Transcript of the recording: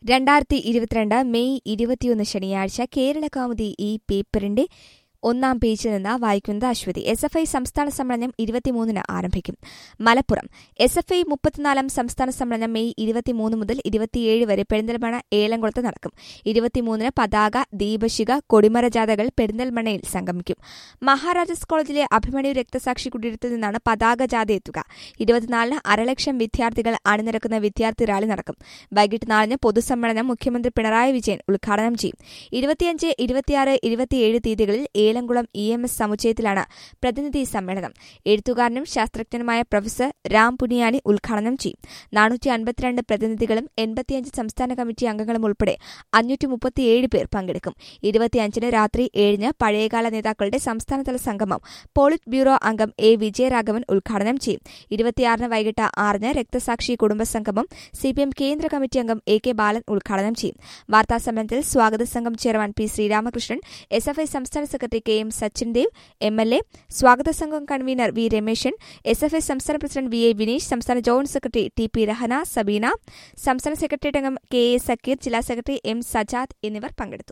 രണ്ടായിരത്തി ഇരുപത്തിരണ്ട് മെയ് ഇരുപത്തിയൊന്ന് ശനിയാഴ്ച കേരള കൗമുദി ഈ പേപ്പറിന്റെ ഒന്നാം പേജിൽ നിന്ന് വായിക്കുന്നത് അശ്വതി എസ് എഫ് ഐ സംസ്ഥാന സമ്മേളനം ഇരുപത്തിമൂന്നിന് ആരംഭിക്കും മലപ്പുറം എസ് എഫ് ഐ മുപ്പത്തിനാലാം സംസ്ഥാന സമ്മേളനം മെയ് ഇരുപത്തിമൂന്ന് മുതൽ ഇരുപത്തിയേഴ് വരെ പെരിന്തൽമണ്ണ ഏലംകുളത്ത് നടക്കും ഇരുപത്തിമൂന്നിന് പതാക ദീപശിഖ കൊടിമര ജാഥകൾ പെരിന്തൽമണ്ണയിൽ സംഗമിക്കും മഹാരാജാസ് കോളേജിലെ അഭിമന്യു രക്തസാക്ഷി കുടീരത്തിൽ നിന്നാണ് പതാക ജാഥ എത്തുക ഇരുപത്തിനാലിന് അരലക്ഷം വിദ്യാർത്ഥികൾ അണിനിരക്കുന്ന വിദ്യാർത്ഥി റാലി നടക്കും വൈകിട്ട് നാലിന് പൊതുസമ്മേളനം മുഖ്യമന്ത്രി പിണറായി വിജയൻ ഉദ്ഘാടനം ചെയ്യും ഇരുപത്തിയഞ്ച് ഇരുപത്തിയാറ് ഇരുപത്തിയേഴ് തീയതികളിൽ ഏലംകുളം ഇ എം എസ് സമുച്ചയത്തിലാണ് പ്രതിനിധി സമ്മേളനം എഴുത്തുകാരനും ശാസ്ത്രജ്ഞനുമായ പ്രൊഫസർ രാം പുനിയാനി ഉദ്ഘാടനം ചെയ്യും നാനൂറ്റി അൻപത്തിരണ്ട് പ്രതിനിധികളും എൺപത്തിയഞ്ച് സംസ്ഥാന കമ്മിറ്റി അംഗങ്ങളും ഉൾപ്പെടെ അഞ്ഞൂറ്റി മുപ്പത്തിയേഴ് പേർ പങ്കെടുക്കും ഇരുപത്തിയഞ്ചിന് രാത്രി ഏഴിന് പഴയകാല നേതാക്കളുടെ സംസ്ഥാനതല സംഗമം പോളിറ്റ് ബ്യൂറോ അംഗം എ വിജയരാഘവൻ ഉദ്ഘാടനം ചെയ്യും ഇരുപത്തിയാറിന് വൈകിട്ട് ആറിന് രക്തസാക്ഷി കുടുംബസംഗമം സി പി എം കേന്ദ്ര കമ്മിറ്റി അംഗം എ കെ ബാലൻ ഉദ്ഘാടനം ചെയ്യും വാർത്താസമ്മേളനത്തിൽ സ്വാഗത സംഘം chairman P Sreeramakrishnan S F I സംസ്ഥാന secretary K M Sachin Dev M L A സ്വാഗത സംഘം convener V Rameshan S F I സംസ്ഥാന പ്രസിഡന്റ് വി എ വിനീഷ് സംസ്ഥാന joint secretary T P Rahana Sabeena സംസ്ഥാന സെക്രട്ടേറിയറ്റ് അംഗം കെ എ സക്കീർ ജില്ലാ സെക്രട്ടറി എം സജാദ് എന്നിവർ പങ്കെടുത്തു